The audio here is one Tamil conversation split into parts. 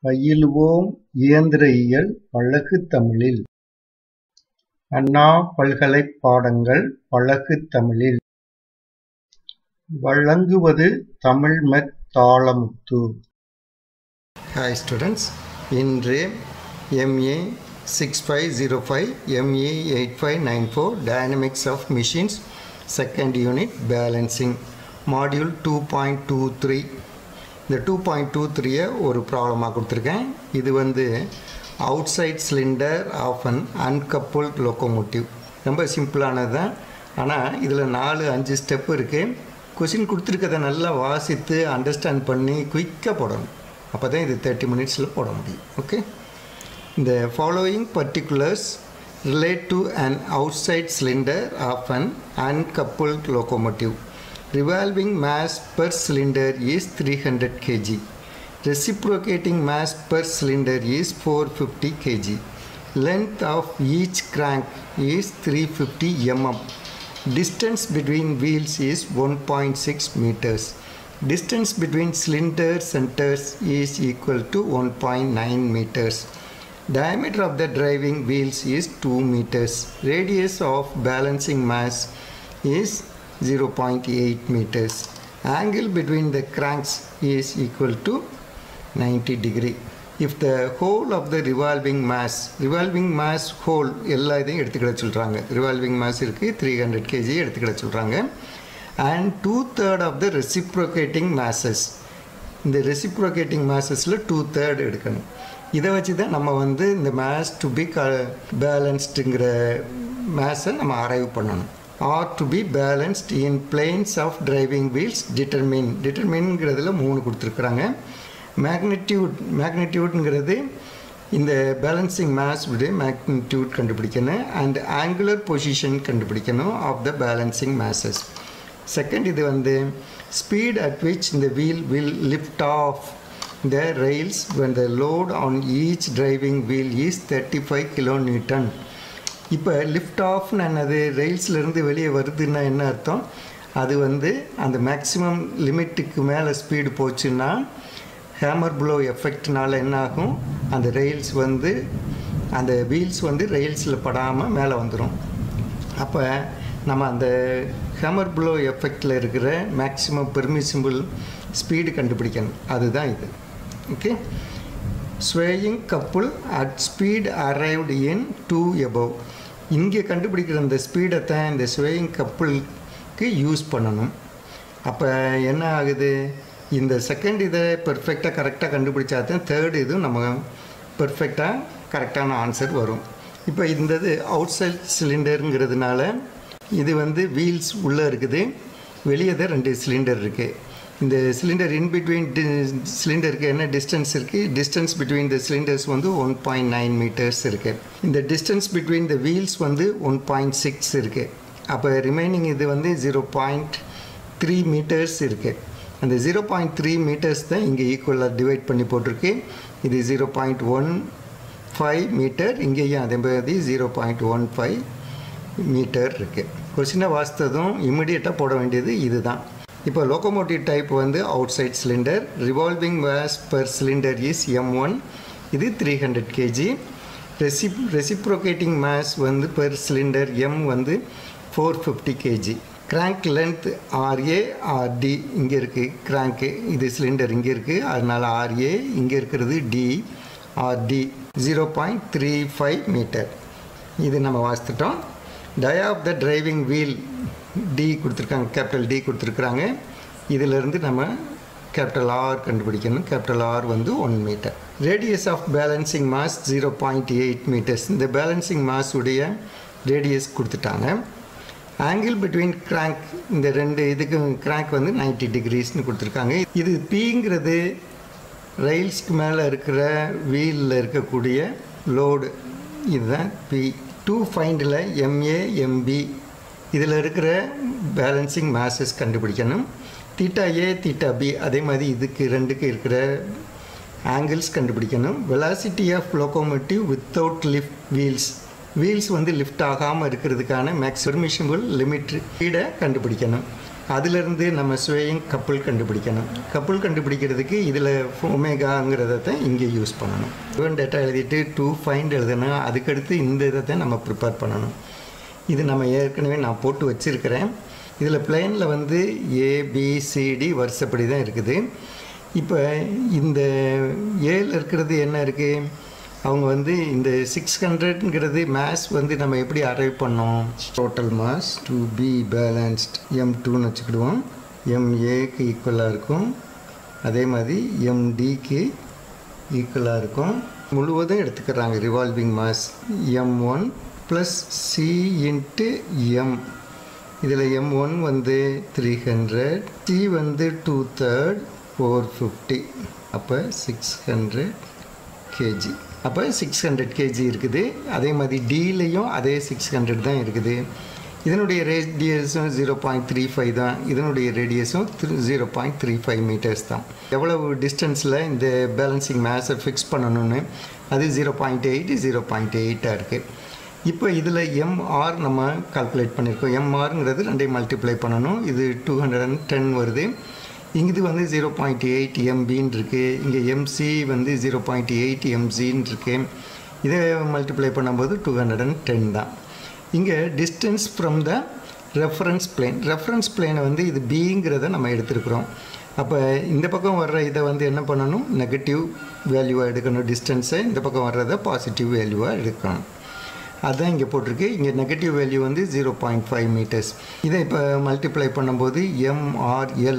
பயிலுவோம் இயந்திர இயல் பழகுத் தமிழில்! அண்ணா பல்கலைப் பாடங்கள் பழகுத் தமிழில்! வழங்குவது தமிழ்மெத் தாளமுத்து. ஹாய் ஸ்டூடெண்ட்ஸ் இன்று MA six five zero five MA eight five nine four dynamics of machines second unit balancing module two point two three இந்த டூ பாயிண்ட் டூ த்ரீயை ஒரு ப்ராப்ளமாக கொடுத்துருக்கேன் இது வந்து outside cylinder of un uncoupled locomotive ரொம்ப சிம்பிளானது தான் ஆனால் இதில் நாலு அஞ்சு ஸ்டெப் இருக்குது கொஷின் கொடுத்துருக்கதை நல்லா வாசித்து அண்டர்ஸ்டாண்ட் பண்ணி குயிக்காக போடணும் அப்போ தான் இது தேர்ட்டி மினிட்ஸில் போட முடியும் ஓகே இந்த following particulars relate to an outside cylinder of an uncoupled locomotive. Revolving mass per cylinder is 300 kg. Reciprocating mass per cylinder is 450 kg. Length of each crank is 350 mm. Distance between wheels is 1.6 meters. Distance between cylinder centers is equal to 1.9 meters. Diameter of the driving wheels is 2 meters. Radius of balancing mass is 0.8 meters. Angle between the cranks is equal to 90 degree. If the whole of the revolving mass, revolving mass whole எல்லா இதையும் எடுத்துக்கிட சொல்கிறாங்க ரிவால்விங் மாஸ் இருக்குது த்ரீ ஹண்ட்ரட் கேஜி எடுத்துக்கிட சொல்கிறாங்க and two third of the reciprocating masses இந்த ரெசிப்ரோகேட்டிங் masesல டூ தேர்ட் எடுக்கணும் இதை வச்சு தான் நம்ம வந்து இந்த மேஸ் டு பி க பேலன்ஸ்டுங்கிற மேஸை நம்ம அரைவ் பண்ணணும் are to be balanced in planes of driving wheels determine டிட்டர்மின்ங்கிறதுல மூணு கொடுத்துருக்குறாங்க மேக்னிடியூட் மேக்னிடியூட்ங்கிறது இந்த பேலன்சிங் மேஸ் உடைய மேக்னிடியூட் கண்டுபிடிக்கணும் அண்ட் ஆங்குலர் பொசிஷன் கண்டுபிடிக்கணும் of the balancing masses second இது வந்து ஸ்பீட் அட் விச் இந்த wheel will lift off the rails when the load on each driving wheel is 35 kilonewton இப்போ லிஃப்ட் ஆஃப்னு என்னது ரெயில்ஸ்லேருந்து வெளியே வருதுன்னா என்ன அர்த்தம் அது வந்து அந்த மேக்ஸிமம் லிமிட்டுக்கு மேலே ஸ்பீடு போச்சுன்னா ஹேமர் ப்ளோ எஃபெக்ட்னால என்ன ஆகும் அந்த ரெயில்ஸ் வந்து அந்த வீல்ஸ் வந்து ரெயில்ஸில் படாமல் மேலே வந்துடும் அப்போ நம்ம அந்த ஹேமர் ப்ளோ எஃபெக்டில் இருக்கிற மேக்ஸிமம் பெர்மிசிபிள் ஸ்பீடு கண்டுபிடிக்கணும் அதுதான் இது okay swaying couple at speed arrived in 2 above இங்கே கண்டுபிடிக்கிற இந்த ஸ்பீடை தான் இந்த ஸ்வேயிங் கப்புளுக்கு யூஸ் பண்ணணும் அப்போ என்ன ஆகுது இந்த செகண்ட் இதை பெர்ஃபெக்டாக கரெக்டாக கண்டுபிடிச்சா தான் தேர்டு இதுவும் நம்ம பெர்ஃபெக்டாக கரெக்டான ஆன்சர் வரும் இப்போ இந்த இது அவுட் சைட் சிலிண்டருங்கிறதுனால இது வந்து வீல்ஸ் உள்ளே இருக்குது வெளியே தான் ரெண்டு சிலிண்டர் இருக்குது இந்த சிலிண்டர் இன் பிட்வீன் சிலிண்டருக்கு என்ன டிஸ்டன்ஸ் இருக்குது டிஸ்டன்ஸ் பிட்வீன் த சிலிண்டர்ஸ் வந்து ஒன் பாயிண்ட் நைன் மீட்டர்ஸ் இருக்குது இந்த டிஸ்டன்ஸ் பிட்வீன் த வீல்ஸ் வந்து ஒன் பாயிண்ட் சிக்ஸ் இருக்குது அப்போ ரிமைனிங் இது வந்து ஜீரோ பாயிண்ட் த்ரீ மீட்டர்ஸ் இருக்குது அந்த ஜீரோ பாயிண்ட் த்ரீ மீட்டர்ஸ் தான் இங்கே ஈக்குவலாக டிவைட் பண்ணி போட்டிருக்கு இது zero point one five metre இங்கேயும் அதே மாதிரி zero point one five metre இருக்குது கொஸ்டினை வாசித்ததும் இமிடியேட்டாக போட வேண்டியது இதுதான் இப்போ லோக்கோமோட்டிவ் டைப் வந்து outside cylinder revolving mass per cylinder is M one இது three hundred KG recip reciprocating mass வந்து பெர் சிலிண்டர் எம் வந்து four fifty KG crank length RA RD இங்கே இருக்குது கிராங்க்கு இது சிலிண்டர் இங்கே இருக்குது அதனால் ஆர்ஏ இங்கே இருக்கிறது D RD zero point three five metre இது நம்ம வாசித்துட்டோம் dia of the driving wheel D கொடுத்துருக்காங்க கேபிட்டல் டி கொடுத்துருக்குறாங்க இதிலிருந்து நம்ம கேபிட்டல் ஆர் கண்டுபிடிக்கணும் கேபிட்டல் ஆர் வந்து one metre radius of balancing mass zero point eight metres இந்த பேலன்சிங் மாஸ் உடைய ரேடியஸ் கொடுத்துட்டாங்க ஆங்கிள் பிட்வீன் கிராங்க் இந்த ரெண்டு இதுக்கு கிராங்க் வந்து நைன்டி டிகிரிஸ்னு கொடுத்துருக்காங்க இது பிங்கிறது ரயில்ஸ்க்கு மேலே இருக்கிற வீலில் இருக்கக்கூடிய லோடு இதுதான் பி டூ ஃபைண்டில் எம்ஏ எம்பி இதில் இருக்கிற பேலன்சிங் மேசஸ் கண்டுபிடிக்கணும் தீட்டா ஏ தீட்டா பி அதே மாதிரி இதுக்கு ரெண்டுக்கு இருக்கிற ஆங்கிள்ஸ் கண்டுபிடிக்கணும் velocity of locomotive without lift wheels wheels வந்து லிஃப்ட் ஆகாமல் இருக்கிறதுக்கான மேக்ஸ் பெர்மிஷபிள் லிமிட் ஸ்பீடை கண்டுபிடிக்கணும் அதிலிருந்து நம்ம ஸ்வேயிங் கப்புள் கண்டுபிடிக்கணும் கப்புள் கண்டுபிடிக்கிறதுக்கு இதில் ஒமேகாங்கிறத தான் இங்கே யூஸ் பண்ணணும் இவன் டேட்டா எழுதிட்டு டூ ஃபைண்ட் எழுதுனா அதுக்கடுத்து இந்த இதை தான் நம்ம ப்ரிப்பேர் பண்ணணும் இது நம்ம ஏற்கனவே நான் போட்டு வச்சுருக்கிறேன் இதில் பிளேனில் வந்து ஏபிசிடி வருஷப்படி தான் இருக்குது இப்போ இந்த ஏல இருக்கிறது என்ன இருக்குது அவங்க வந்து இந்த சிக்ஸ் ஹண்ட்ரட்ங்கிறது மேஸ் வந்து நம்ம எப்படி அரைவ் பண்ணோம் total mass to be balanced M டூன்னு வச்சுக்கிடுவோம் எம்ஏக்கு ஈக்குவலாக இருக்கும் அதே மாதிரி எம்டிக்கு ஈக்குவலாக இருக்கும் முழுவதும் எடுத்துக்கிறாங்க revolving mass M one plus C into M இதில் எம் ஒன் வந்து த்ரீ ஹண்ட்ரட் சி வந்து டூ தேர்ட் ஃபோர் ஃபிஃப்டி அப்போ சிக்ஸ் ஹண்ட்ரட் கேஜி அப்போ சிக்ஸ் ஹண்ட்ரட் கேஜி இருக்குது அதே மாதிரி டீலையும் அதே சிக்ஸ் ஹண்ட்ரட் தான் இருக்குது இதனுடைய ரேடியஸும் ஜீரோ பாயிண்ட் த்ரீ ஃபைவ் தான் இதனுடைய ரேடியஸும் zero point three five metres தான் எவ்வளவு டிஸ்டன்ஸில் இந்த பேலன்சிங் மேஸை ஃபிக்ஸ் பண்ணணும்னு அது zero point eight zero point எயிட்டாக இருக்குது இப்போ இதில் எம்ஆர் நம்ம கால்குலேட் பண்ணியிருக்கோம் எம்ஆருங்கிறது ரெண்டையும் மல்டிப்ளை பண்ணணும் இது டூ ஹண்ட்ரட் அண்ட் டென் வருது இங்கு வந்து ஜீரோ பாயிண்ட் எயிட் எம்பின்னு இருக்குது இங்கே எம்சி வந்து ஜீரோ பாயிண்ட் எயிட் எம்சின்னு இருக்குது இதை மல்டிப்ளை பண்ணும்போது டூ ஹண்ட்ரட் அண்ட் டென் தான் இங்கே distance from the reference plane reference பிளேனை வந்து இது பிங்கிறத நம்ம எடுத்துருக்குறோம் அப்போ இந்த பக்கம் வர்ற இதை வந்து என்ன பண்ணணும் நெகட்டிவ் வேல்யூவாக எடுக்கணும் டிஸ்டன்ஸை இந்த பக்கம் வர்றதை பாசிட்டிவ் வேல்யூவாக எடுக்கணும் அதுதான் இங்கே போட்டிருக்கு இங்கே நெகட்டிவ் வேல்யூ வந்து ஜீரோ பாயிண்ட் ஃபைவ் மீட்டர்ஸ் இதை இப்போ மல்டிப்ளை பண்ணும்போது எம்ஆர்எல்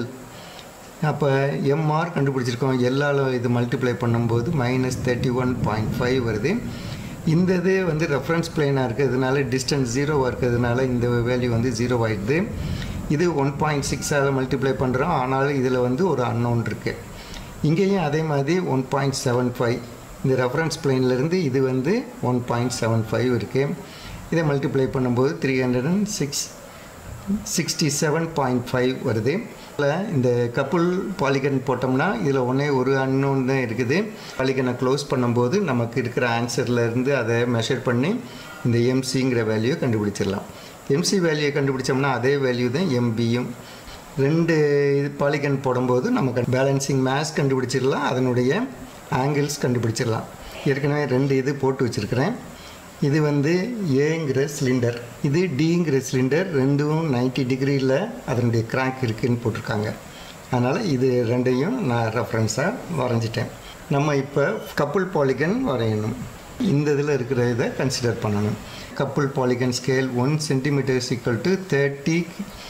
அப்போ எம்ஆர் கண்டுபிடிச்சிருக்கோம் எல்லால் இது மல்டிப்ளை பண்ணும்போது minus thirty one point five வருது இந்த இது வந்து ரெஃபரன்ஸ் பிளேனாக இருக்கிறதுனால டிஸ்டன்ஸ் ஜீரோவாக இருக்கிறதுனால இந்த வேல்யூ வந்து ஜீரோ ஆகிடுது இது ஒன் பாயிண்ட் சிக்ஸால் மல்டிப்ளை பண்ணுறோம் ஆனாலும் இதில் வந்து ஒரு அன்னோன் இருக்குது இங்கேயும் அதே மாதிரி ஒன் பாயிண்ட் செவன் ஃபைவ் இந்த ரெஃபரன்ஸ் பிளேன்லேருந்து இது வந்து ஒன் பாயிண்ட் செவன் ஃபைவ் இருக்குது இதை மல்டிப்ளை பண்ணும்போது three hundred and six sixty seven point five வருது இதில் இந்த கப்புள் பாலிகன் போட்டோம்னா இதில் ஒன்றே ஒரு அன்னோன் தான் இருக்குது பாலிகனை க்ளோஸ் பண்ணும்போது நமக்கு இருக்கிற ஆன்சர்லேருந்து அதை மெஷர் பண்ணி இந்த எம்சிங்கிற வேல்யூ கண்டுபிடிச்சிடலாம் எம்சி வேல்யூயை கண்டுபிடிச்சோம்னா அதே வேல்யூ தான் எம்பியும் ரெண்டு இது பாலிகன் போடும்போது நமக்கு பேலன்சிங் மேஸ் கண்டுபிடிச்சிடலாம் அதனுடைய ஆங்கிள்ஸ் கண்டுபிடிச்சிடலாம் ஏற்கனவே ரெண்டு இது போட்டு வச்சுருக்கிறேன் இது வந்து ஏங்கிற சிலிண்டர் இது டிங்கிற சிலிண்டர் ரெண்டும் நைன்டி டிகிரியில் அதனுடைய கிராக் இருக்குதுன்னு போட்டிருக்காங்க அதனால் இது ரெண்டையும் நான் ரெஃபரன்ஸாக வரைஞ்சிட்டேன் நம்ம இப்போ கப்புள் பாலிகன் வரையணும் இந்த இதில் இருக்கிற இதை கன்சிடர் பண்ணணும் couple polygon scale one centimetre equal to thirty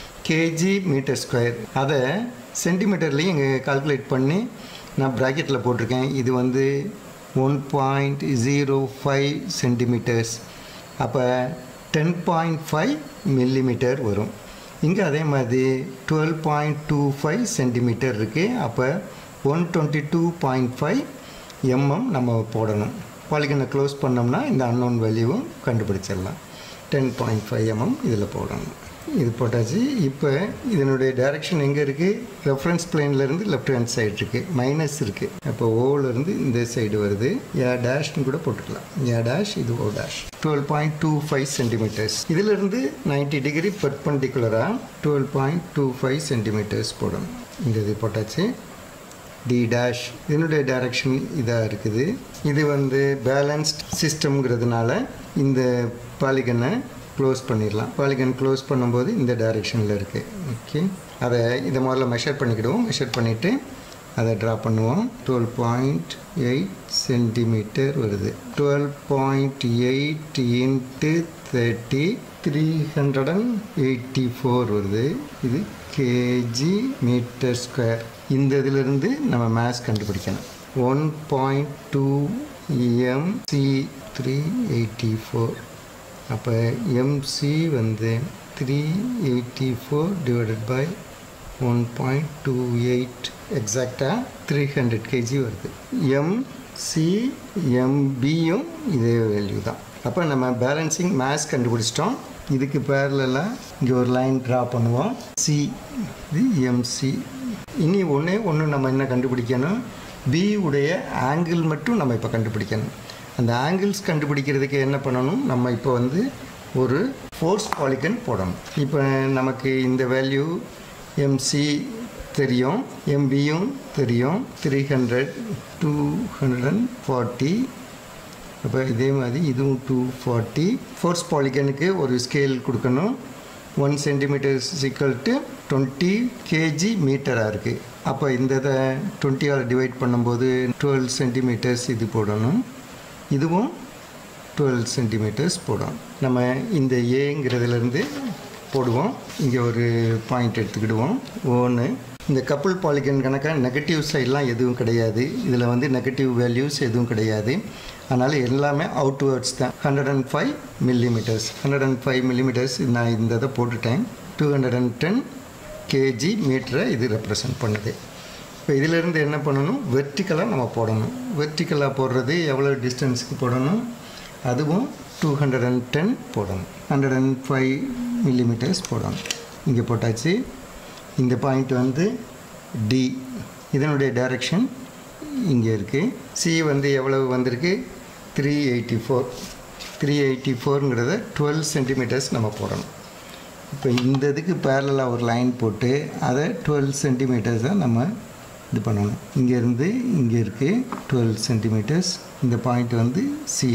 KG metre square அதை சென்டிமீட்டர்லேயும் இங்கே கால்குலேட் பண்ணி நான் ப்ராக்கெட்டில் போட்டிருக்கேன் இது வந்து one point zero five centimetres அப்போ டென் பாயிண்ட் ஃபைவ் மில்லிமீட்டர் வரும் இங்கே அதே மாதிரி twelve point two five centimetre இருக்குது அப்போ one twenty two point five MM நம்ம போடணும் பாலிகனை க்ளோஸ் பண்ணோம்னா இந்த அன்னோன் வேல்யூவும் கண்டுபிடிச்சிடலாம் டென் பாயிண்ட் ஃபைவ் எம்எம் இதில் போடணும் இது போட்டாச்சு இப்போ இதனுடைய டைரக்ஷன் எங்கே இருக்குது ரெஃபரன்ஸ் பிளேன்லேருந்து லெஃப்ட் ஹேண்ட் சைடு இருக்குது மைனஸ் இருக்குது அப்போ ஓவிலேருந்து இந்த சைடு வருது ஏ டேஷ்னு கூட போட்டுக்கலாம் ஏ டேஷ் இது O dash twelve point two five centimetres இதிலிருந்து நைன்டி டிகிரி பெர்பண்டிகுலராக twelve point two five centimetres போடணும் இந்த இது போட்டாச்சு டி டேஷ் இதனுடைய டைரக்ஷன் இதாக இருக்குது இது வந்து பேலன்ஸ்ட் சிஸ்டம்ங்கிறதுனால இந்த பாலிகனை க்ளோஸ் பண்ணிடலாம் பாலிகன் க்ளோஸ் பண்ணும்போது இந்த டைரெக்ஷனில் இருக்குது ஓகே அதை இதை முதல்ல மெஷர் பண்ணிக்கிடுவோம் மெஷர் பண்ணிவிட்டு அதை ட்ரா பண்ணுவோம் டுவெல் பாயிண்ட் எயிட் சென்டிமீட்டர் வருது twelve point eight into thirty three hundred and eighty four வருது இது கேஜி மீட்டர் ஸ்கொயர் இந்த இதிலிருந்து நம்ம மேத்ஸ் கண்டுபிடிக்கணும் one point two MC three eighty four அப்போ எம்சி வந்து three eighty four divided by one point two eight எக்ஸாக்டாக த்ரீ ஹண்ட்ரட் கேஜி வருது எம்சி எம்பியும் இதே வேல்யூ தான் அப்போ நம்ம பேலன்சிங் மேத்ஸ் கண்டுபிடிச்சிட்டோம் இதுக்கு பேரலாம் இங்கே ஒரு லைன் ட்ரா பண்ணுவோம் சி இது எம்சி இனி ஒன்றே ஒன்று நம்ம என்ன கண்டுபிடிக்கணும் பி உடைய ஆங்கிள் மட்டும் நம்ம இப்போ கண்டுபிடிக்கணும் அந்த ஆங்கிள்ஸ் கண்டுபிடிக்கிறதுக்கு என்ன பண்ணணும் நம்ம இப்போ வந்து ஒரு ஃபோர்ஸ் பாலிகன் போடணும் இப்போ நமக்கு இந்த வேல்யூ எம்சி தெரியும் எம்பியும் தெரியும் three hundred two hundred and forty அப்போ இதே மாதிரி இதுவும் டூ ஃபார்ட்டி ஃபோர்ஸ் பாலிகனுக்கு ஒரு ஸ்கேல் கொடுக்கணும் one centimetre equal to twenty KG மீட்டராக இருக்குது அப்போ இந்த இதை டுவெண்ட்டியால் டிவைட் பண்ணும்போது டுவெல் சென்டிமீட்டர்ஸ் இது போடணும் இதுவும் டுவெல் சென்டிமீட்டர்ஸ் போடும் நம்ம இந்த ஏங்கிறதுலேருந்து போடுவோம் இங்கே ஒரு பாயிண்ட் எடுத்துக்கிடுவோம் ஒன்று இந்த கப்புள் பாலிகன் கணக்காக நெகட்டிவ் சைட்லாம் எதுவும் கிடையாது இதில் வந்து நெகட்டிவ் வேல்யூஸ் எதுவும் கிடையாது அதனால் எல்லாமே அவுட்வேர்ட்ஸ் தான் hundred and five millimetres hundred and five millimetres நான் இந்த இதை போட்டுட்டேன் two hundred and ten KG மீட்டரை இது ரெப்ரசன்ட் பண்ணுது இப்போ இதிலேருந்து என்ன பண்ணணும் வெர்டிக்கலாக நம்ம போடணும் வெர்டிக்கலாக போடுறது எவ்வளோ டிஸ்டன்ஸுக்கு போடணும் அதுவும் டூ ஹண்ட்ரட் அண்ட் டென் போடணும் ஹண்ட்ரட் அண்ட் ஃபைவ் மில்லிமீட்டர்ஸ் போடணும் இங்கே போட்டாச்சு இந்த பாயிண்ட் வந்து டி இதனுடைய டைரக்ஷன் இங்கே இருக்குது சி வந்து எவ்வளவு வந்திருக்கு three eighty four three eighty ஃபோருங்கிறத டுவெல் சென்டிமீட்டர்ஸ் நம்ம போடணும் இப்போ இந்த இதுக்கு பேரலாக ஒரு லைன் போட்டு அதை டுவெல் சென்டிமீட்டர்ஸ் தான் நம்ம இது பண்ணணும் இங்கேருந்து இங்கே இருக்குது டுவெல் சென்டிமீட்டர்ஸ் இந்த பாயிண்ட் வந்து சி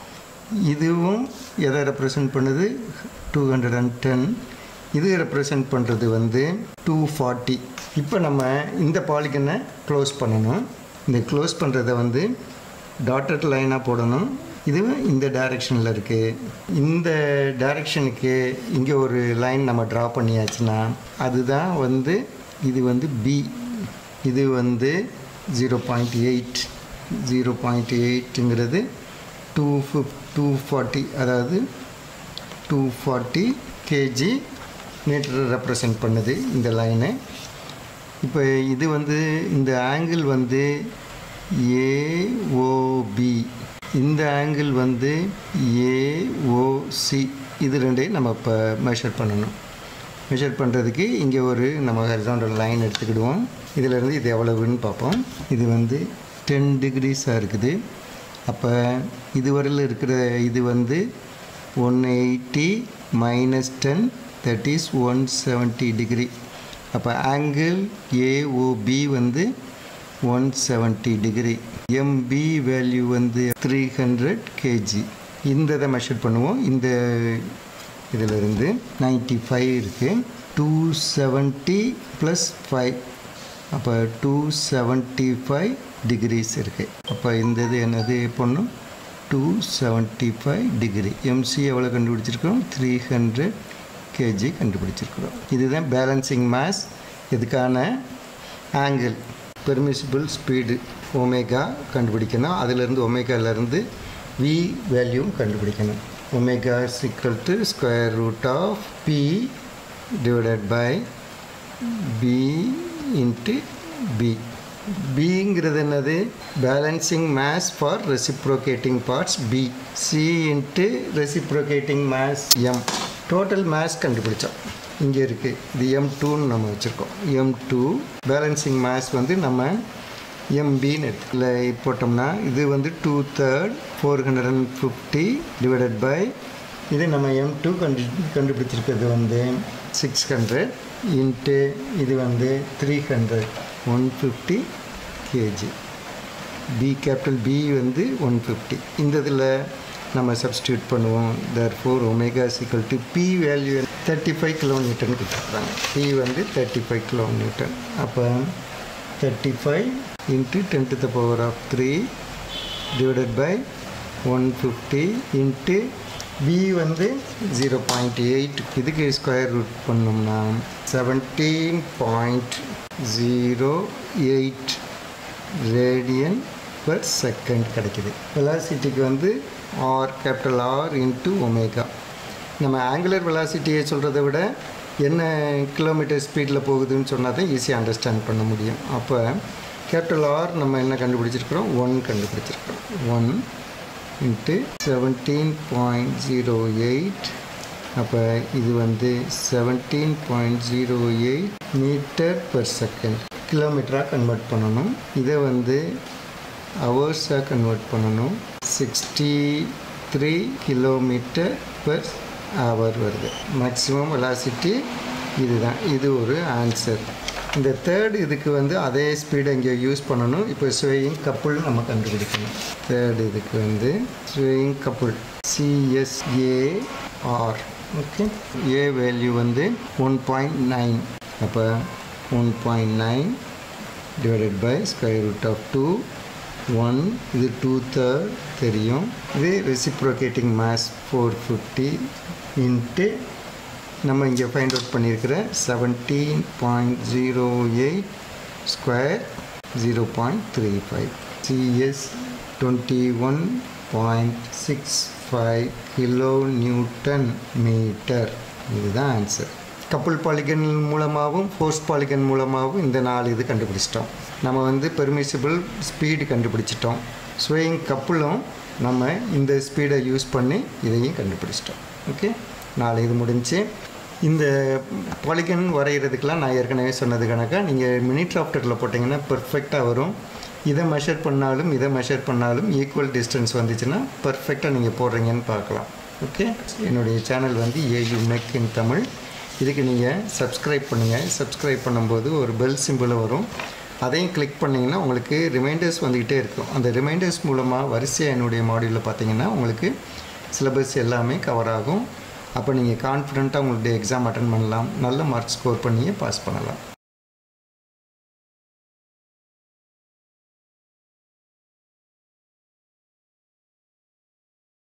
இதுவும் எதை ரெப்ரசன்ட் பண்ணுது டூ ஹண்ட்ரட் அண்ட் டென் இது ரெப்ரசன்ட் பண்ணுறது வந்து டூ ஃபார்ட்டி இப்போ நம்ம இந்த பாலிகனை க்ளோஸ் பண்ணணும் இந்த க்ளோஸ் பண்ணுறத வந்து டாட்டட் லைனாக போடணும் இதுவும் இந்த டைரெக்ஷனில் இருக்குது இந்த டைரெக்ஷனுக்கு இங்கே ஒரு லைன் நம்ம ட்ரா பண்ணியாச்சுன்னா அதுதான் வந்து இது வந்து பி இது வந்து zero point eight zero point எயிட்டுங்கிறது டூ ஃபிஃப் டூ ஃபார்ட்டி அதாவது two forty KG metre represent பண்ணுது இந்த லைனு இப்போ இது வந்து இந்த ஆங்கிள் வந்து ஏஓபி இந்த ஆங்கிள் வந்து ஏஓசி இது ரெண்டையும் நம்ம இப்போ மெஷர் பண்ணணும் மெஷர் பண்ணுறதுக்கு இங்கே ஒரு நம்ம ஹரிசாண்டல் லைன் எடுத்துக்கிடுவோம் இதிலேருந்து இது எவ்வளவுன்னு பார்ப்போம் இது வந்து டென் டிகிரிஸாக இருக்குது அப்போ இதுவரையில் இருக்கிற இது வந்து one eighty minus ten that is one seventy degree அப்போ ஆங்கிள் ஏஓபி வந்து one seventy degree MB value வந்து த்ரீ ஹண்ட்ரட் கேஜி இந்த இதை மெஷர் பண்ணுவோம் இந்த இதிலிருந்து நைன்ட்டி ஃபைவ் இருக்குது டூ செவன்ட்டி ப்ளஸ் ஃபைவ் அப்போ டூ செவன்ட்டி ஃபைவ் டிகிரிஸ் இருக்குது அப்போ இந்த இது என்னது பண்ணும் two seventy five degree MC எவ்வளோ கண்டுபிடிச்சிருக்கோம் த்ரீ ஹண்ட்ரட் கேஜி கண்டுபிடிச்சிருக்கிறோம் இதுதான் பேலன்சிங் மாஸ் இதுக்கான ஆங்கிள் பெர்மிசிபிள் ஸ்பீடு ஒமேகா கண்டுபிடிக்கணும் அதிலிருந்து ஒமேகாலேருந்து வி வேல்யூவும் கண்டுபிடிக்கணும் omega equal to square root of B divided by B into B பிங்கிறது என்னது balancing mass for reciprocating parts B C into reciprocating mass M total mass கண்டுபிடிச்சோம் இங்கே இருக்குது இது எம் டூன்னு நம்ம வச்சுருக்கோம் எம் டூ பேலன்சிங் மேஸ் வந்து நம்ம எம்பின்னு எடுத்துல போட்டோம்னா இது வந்து two third four hundred and fifty divided by இது நம்ம எம் டூ கண்டு கண்டுபிடிச்சிருக்கிறது வந்து சிக்ஸ் ஹண்ட்ரட் இன்ட்டு இது வந்து three hundred one fifty KG B capital B வந்து ஒன் ஃபிஃப்டி இந்த இதில் நம்ம சப்ஸ்டியூட் பண்ணுவோம் therefore omega equal to P value thirty five கிலோமீட்டர்னு கொடுத்துருக்காங்க பி வந்து தேர்ட்டி ஃபைவ் கிலோமீட்டர் அப்போ thirty five into ten to the power of three divided by one fifty into B வந்து ஜீரோ பாயிண்ட் எயிட் இதுக்கு ஸ்கொயர் ரூட் பண்ணோம்னா seventeen point zero eight radian per second கிடைக்குது வெலாசிட்டிக்கு வந்து R capital R into omega நம்ம ஆங்குலர் வெலாசிட்டியை சொல்கிறத விட என்ன கிலோமீட்டர் ஸ்பீடில் போகுதுன்னு சொன்னால் தான் ஈஸியாக அண்டர்ஸ்டாண்ட் பண்ண முடியும் அப்போ கேபிட்டல் ஆர் நம்ம என்ன கண்டுபிடிச்சிருக்கிறோம் ஒன் கண்டுபிடிச்சிருக்கிறோம் one into seventeen point zero eight அப்போ இது வந்து seventeen point zero eight metre per second கிலோமீட்டராக கன்வெர்ட் பண்ணணும் இதை வந்து ஹவர்ஸாக கன்வெர்ட் பண்ணணும் sixty three kilometre per hour வருது மேக்ஸிமம் வெலாசிட்டி இதுதான் இது ஒரு ஆன்சர் இந்த தேர்ட் இதுக்கு வந்து அதே ஸ்பீடை இங்கே யூஸ் பண்ணணும் இப்போ ஸ்வேயிங் கப்புள் நம்ம கண்டுபிடிக்கணும் தேர்ட் இதுக்கு வந்து swaying couple CSAR okay A value வந்து ஒன் பாயிண்ட் நைன் அப்போ one point nine divided by square root of two one இது டூ தேர்ட் தெரியும் இது reciprocating mass four fifty into நம்ம இங்கே ஃபைண்ட் அவுட் பண்ணியிருக்கிற seventeen point zero eight square zero point three five CS twenty one point six five kilo newton metre இதுதான் ஆன்சர் கப்புள் பாலிகன் மூலமாகவும் ஃபோர்ஸ் பாலிகன் மூலமாகவும் இந்த நாலு இது கண்டுபிடிச்சிட்டோம் நம்ம வந்து பெர்மிசிபிள் ஸ்பீடு கண்டுபிடிச்சிட்டோம் ஸ்வேயிங் கப்புளும் நம்ம இந்த ஸ்பீடை யூஸ் பண்ணி இதையும் கண்டுபிடிச்சிட்டோம் ஓகே நாலு இது முடிஞ்சு இந்த பாலிகன் வரைகிறதுக்கெலாம் நான் ஏற்கனவே சொன்னது கணக்காக நீங்கள் மினி டிராப்டரில் போட்டிங்கன்னா பெர்ஃபெக்டாக வரும் இதை மெஷர் பண்ணாலும் இதை மெஷர் பண்ணாலும் ஈக்குவல் டிஸ்டன்ஸ் வந்துச்சுன்னா பர்ஃபெக்டாக நீங்கள் போடுறீங்கன்னு பார்க்கலாம் ஓகே என்னுடைய சேனல் வந்து ஏயு மெக் இன் தமிழ் இதுக்கு நீங்கள் சப்ஸ்கிரைப் பண்ணுங்கள் சப்ஸ்கிரைப் பண்ணும்போது ஒரு பெல் சிம்பிள் வரும் அதையும் கிளிக் பண்ணிங்கன்னா உங்களுக்கு ரிமைண்டர்ஸ் வந்துக்கிட்டே இருக்கும் அந்த ரிமைண்டர்ஸ் மூலமாக வரிசையாக என்னுடைய மாடியூலில் பார்த்தீங்கன்னா உங்களுக்கு சிலபஸ் எல்லாமே கவர் ஆகும் அப்போ நீங்கள் கான்ஃபிடெண்ட்டாக உங்களுடைய எக்ஸாம் அட்டன் பண்ணலாம் நல்ல மார்க் ஸ்கோர் பண்ணியே பாஸ் பண்ணலாம்